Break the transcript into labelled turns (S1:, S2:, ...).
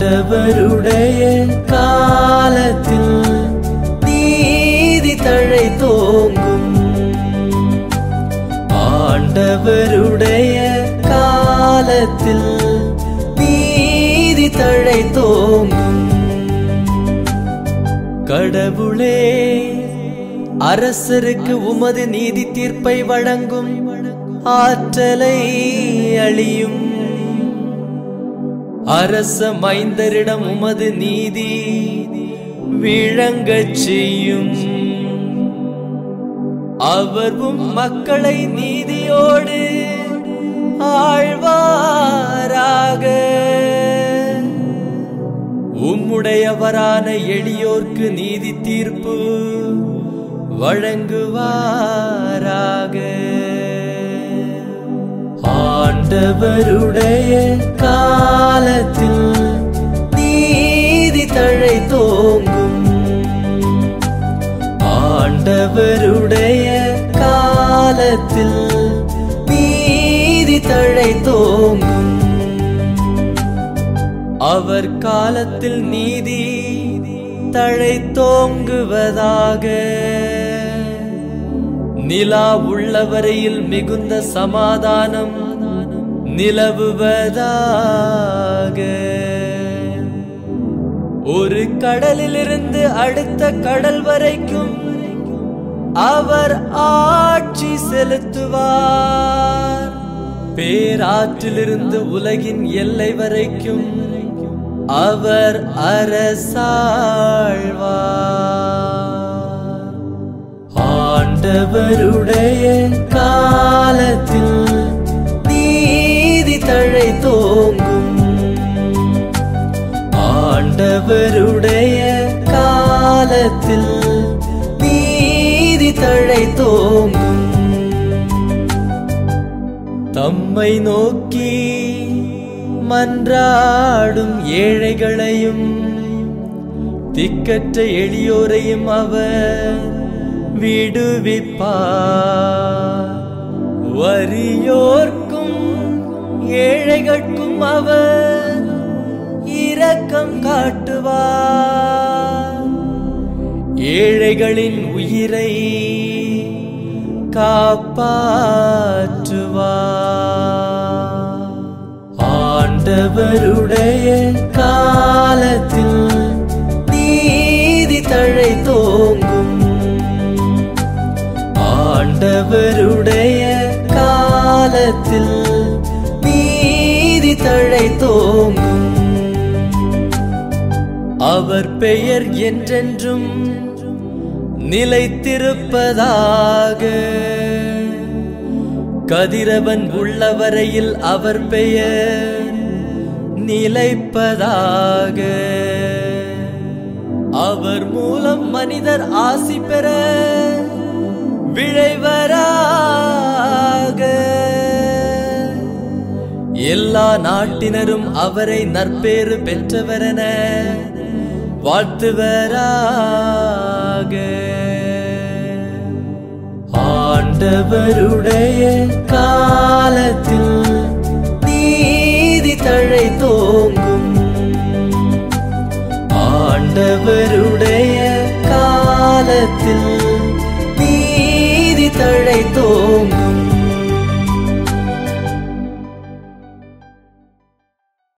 S1: ஆண்டவருடைய காலத்தில் நீதி தழை தோங்கும் ஆண்டவருடைய காலத்தில் நீதி தழை தோங்கும் கடவுளே அரசருக்கு உமது நீதி தீர்ப்பை வழங்கும் ஆற்றலை அழியும் அரச மைந்தரிடம் உமது நீதி விளங்கச் செய்யும் அவரும் மக்களை நீதியோடு ஆழ்வாராக உம்முடையவரான எளியோர்க்கு நீதி தீர்ப்பு வழங்குவாராக ஆண்டவருடைய காலத்தில் நீதி தழை தோங்கும் ஆண்டவருடைய காலத்தில் நீதி தழை தோங்கும் அவர் காலத்தில் நீதி தழை தோங்குவதாக நிலா உள்ளவரையில் மிகுந்த சமாதானம் நிலவுவதாக ஒரு கடலிலிருந்து அடுத்த கடல் வரைக்கும் அவர் ஆட்சி செலுத்துவார் பேராற்றிலிருந்து உலகின் எல்லை வரைக்கும் அவர் அரசாழ்வார் ஆண்டவருடைய காலத்தில் நீதி தழை தோங்கும் ஆண்டவருடைய காலத்தில் நீதி தழை தோங்கும் தம்மை நோக்கி மன்றாடும் ஏழைகளையும் திக்கற்ற எளியோரையும் அவர் விடுவிப்பார் வறியோர்க்கும் ஏழைகட்கும் அவர் இரக்கம் காட்டுவார் ஏழைகளின் உயிரை காப்பாற்றுவார் ஆண்டவருடைய காலத்தில் நீதி தழை தோங்கும் ஆண்டவருடைய காலத்தில் நீதி தழை தோங்கும் அவர் பெயர் என்றென்றும் நிலைத்திருப்பதாக கதிரவன் உள்ளவரையில் அவர் பெயர் நிலைப்பதாக அவர் மூலம் மனிதர் ஆசி பெற விழைவராக எல்லா நாட்டினரும் அவரை நற்பேறு பெற்றவரென வாழ்த்துவராக ஆண்டவருடைய காலத்தில் நீதி தழை தோங்கும் ஆண்டவருடைய காலத்தில்